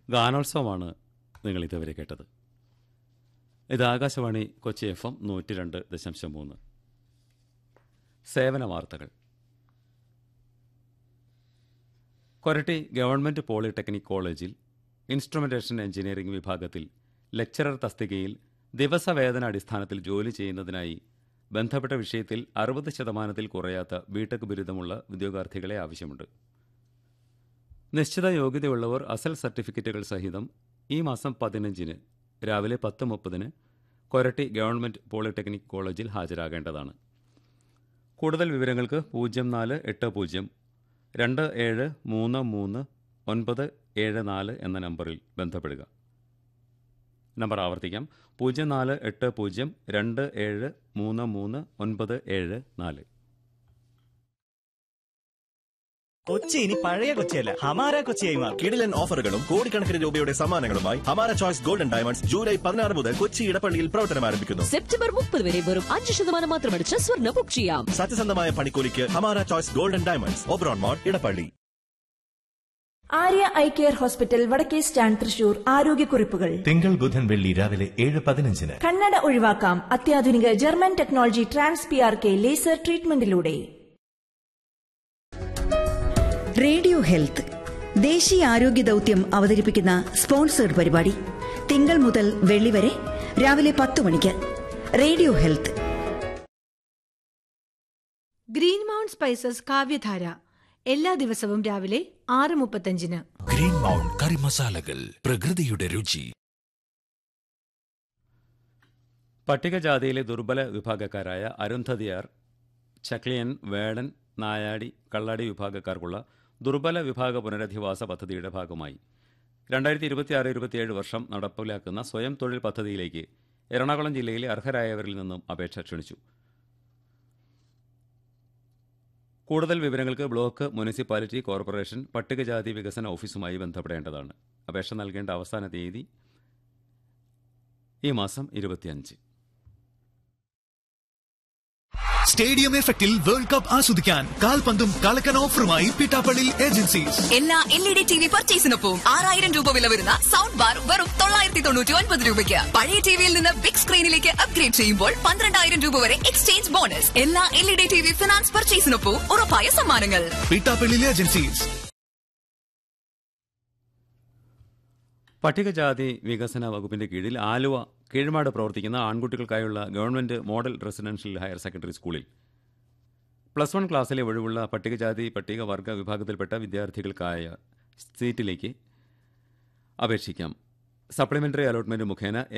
ഗാനോത്സവമാണ് നിങ്ങൾ ഇതുവരെ കേട്ടത് ഇത് ആകാശവാണി കൊച്ചി എഫ് എം നൂറ്റി രണ്ട് ദശാംശം മൂന്ന് സേവന വാർത്തകൾ കൊരട്ടി ഗവൺമെന്റ് പോളിടെക്നിക് കോളേജിൽ ഇൻസ്ട്രുമെന്റേഷൻ എഞ്ചിനീയറിംഗ് വിഭാഗത്തിൽ ലെക്ചറർ തസ്തികയിൽ ദിവസവേതന അടിസ്ഥാനത്തിൽ ജോലി ചെയ്യുന്നതിനായി ബന്ധപ്പെട്ട വിഷയത്തിൽ അറുപത് ശതമാനത്തിൽ കുറയാത്ത ബിടെക് ബിരുദമുള്ള ഉദ്യോഗാർത്ഥികളെ ആവശ്യമുണ്ട് നിശ്ചിത യോഗ്യതയുള്ളവർ അസൽ സർട്ടിഫിക്കറ്റുകൾ സഹിതം ഈ മാസം പതിനഞ്ചിന് രാവിലെ പത്ത് മുപ്പതിന് കൊരട്ടി ഗവൺമെന്റ് പോളിടെക്നിക് കോളേജിൽ ഹാജരാകേണ്ടതാണ് കൂടുതൽ വിവരങ്ങൾക്ക് പൂജ്യം നാല് എട്ട് പൂജ്യം രണ്ട് ഏഴ് മൂന്ന് മൂന്ന് ഒൻപത് ഏഴ് നാല് എന്ന നമ്പറിൽ ബന്ധപ്പെടുക നമ്പർ ആവർത്തിക്കാം പൂജ്യം നാല് എട്ട് പൂജ്യം രണ്ട് ഏഴ് മൂന്ന് മൂന്ന് ഒൻപത് ഏഴ് നാല് കൊച്ചി ഇനി പഴയ കൊച്ചിയല്ല ഹമാര കൊച്ചിയായി മാറും കിടിലൻ ഓഫറുകളും കോടിക്കണക്കിന് രൂപയുടെ സമ്മാനങ്ങളുമായി ഹമാര ചോയ്സ് ഗോൾഡൻ ഡയമണ്ട്സ് ജൂലൈ പതിനാറ് മുതൽ കൊച്ചി ഇടപ്പള്ളിയിൽ പ്രവർത്തനം ആരംഭിക്കുന്നു സെപ്റ്റംബർ മുപ്പത് വരെ വെറും അഞ്ച് ശതമാനം മാത്രമടിച്ച് സ്വർണ്ണ ബുക്ക് ചെയ്യാം സത്യസന്ധമായ പണിക്കൂലിക്ക് Hamara choice golden diamonds Oberon mall Edappally Arya I care hospital വടക്കേ സ്റ്റാൻഡ് തൃശൂർ ആരോഗ്യക്കുറിപ്പുകൾ തിങ്കൾ ബുധൻ വെള്ളി രാവിലെ ഏഴ് പതിനഞ്ചിന് കണ്ണട ഒഴിവാക്കാം അത്യാധുനിക German technology trans P R K laser ട്രീറ്റ്മെന്റിലൂടെ റേഡിയോ ഹെൽത്ത് ദേശീയ ആരോഗ്യ ദൗത്യം അവതരിപ്പിക്കുന്ന സ്പോൺസേഡ് പരിപാടി തിങ്കൾ മുതൽ വെള്ളി വരെ രാവിലെ പത്ത് മണിക്ക് radio health green mount spices Kavyadhara എല്ലാ ദിവസവും രാവിലെ ആറ് മുപ്പത്തഞ്ചിന് ഗ്രീൻ മൗണ്ട് കറി മസാലകൾ പ്രകൃതിയുടെ രുചി പട്ടികജാതിയിലെ ദുർബല വിഭാഗക്കാരായ അരുന്ധതിയാർ ചക്ലിയൻ വേടൻ നായാടി കള്ളാടി വിഭാഗക്കാർക്കുള്ള ദുർബല വിഭാഗ പുനരധിവാസ പദ്ധതിയുടെ ഭാഗമായി രണ്ടായിരത്തി ഇരുപത്തിയാറ് ഇരുപത്തിയേഴ് വർഷം നടപ്പിലാക്കുന്ന സ്വയം തൊഴിൽ പദ്ധതിയിലേക്ക് എറണാകുളം ജില്ലയിലെ അർഹരായവരിൽ നിന്നും അപേക്ഷ ക്ഷണിച്ചു കൂടുതൽ വിവരങ്ങൾക്ക് ബ്ലോക്ക് മുനിസിപ്പാലിറ്റി കോർപ്പറേഷൻ പട്ടികജാതി വികസന ഓഫീസുമായി ബന്ധപ്പെടേണ്ടതാണ് അപേക്ഷ നൽകേണ്ട അവസാന തീയതി ഈ മാസം ഇരുപത്തിയഞ്ച് സ്റ്റേഡിയം എഫക്റ്റിൽ വേൾഡ് കപ്പ് ആസ്വദിക്കാൻ കാൽപന്തും കളക്കൻ ഓഫറുമായി പിട്ടാപ്പള്ളി ഏജൻസീസ് എല്ലാ L E D T V പർച്ചേസിനൊപ്പം ആറായിരം രൂപ വില വരുന്ന സൗണ്ട് ബാർ വെറും തൊള്ളായിരത്തി തൊണ്ണൂറ്റി ഒൻപത് രൂപയ്ക്ക് പഴയ ടിവിയിൽ നിന്ന് ബിഗ് സ്ക്രീനിലേക്ക് അപ്ഗ്രേഡ് ചെയ്യുമ്പോൾ പന്ത്രണ്ടായിരം രൂപ വരെ എക്സ്ചേഞ്ച് ബോണസ് എല്ലാ L E D T V finance പർച്ചേസിനൊപ്പം ഉറപ്പായ സമ്മാനങ്ങൾ പിട്ടാപ്പള്ളി ഏജൻസീസ് പട്ടികജാതി വികസന വകുപ്പിന്റെ കീഴിൽ ആലുവ കീഴ്മാട് പ്രവർത്തിക്കുന്ന ആൺകുട്ടികൾക്കായുള്ള government model residential higher secondary സ്കൂളിൽ പ്ലസ് വൺ ക്ലാസ്സിലെ ഒഴിവുള്ള പട്ടികജാതി പട്ടികവർഗ വിഭാഗത്തിൽപ്പെട്ട വിദ്യാർത്ഥികൾക്കായ സീറ്റിലേക്ക് അപേക്ഷിക്കാം സപ്ലിമെന്ററി അലോട്ട്മെന്റ് മുഖേന